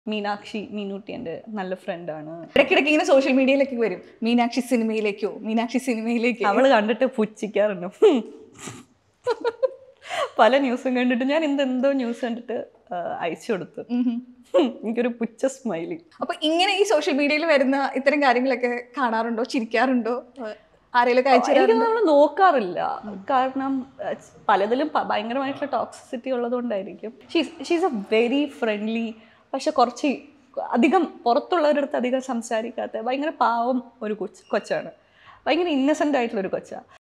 മീനാക്ഷി മീനൂട്ടി എൻ്റെ നല്ല ഫ്രണ്ടാണ് ഇടയ്ക്കിടയ്ക്ക് ഇങ്ങനെ സോഷ്യൽ മീഡിയയിലേക്ക് വരും മീനാക്ഷി സിനിമയിലേക്കോ മീനാക്ഷി സിനിമയിലേക്കോ അവള് കണ്ടിട്ട് പുച്ഛിക്കാറുണ്ട് ഹും. പല ന്യൂസും കണ്ടിട്ട് ഞാൻ ഇന്ന് എന്തോ ന്യൂസ് കണ്ടിട്ട് ആ, അയച്ചു കൊടുത്തു ഹും. എനിക്കൊരു പുച്ഛ സ്മൈലി അപ്പൊ ഇങ്ങനെ ഈ സോഷ്യൽ മീഡിയയിൽ വരുന്ന ഇത്തരം കാര്യങ്ങളൊക്കെ കാണാറുണ്ടോ ചിരിക്കാറുണ്ടോ ആരെങ്കിലും അയച്ചു എനിക്ക് നമ്മൾ നോക്കാറില്ല കാരണം അഹ് പലതിലും പ- ഭയങ്കരമായിട്ടുള്ള ടോക്സിസിറ്റി ഉള്ളതുകൊണ്ടായിരിക്കും ഷീസ് എ വെരി ഫ്രണ്ട്ലി പക്ഷെ കുറച്ച് അധികം പുറത്തുള്ളവരുടെ അടുത്ത് അധികം സംസാരിക്കാത്ത ഭയങ്കര പാവം ഒരു കൊച്ച് കൊച്ചാണ് ഭയങ്കര ഇന്നസെൻ്റ് ആയിട്ടുള്ള ഒരു കൊച്ചാണ്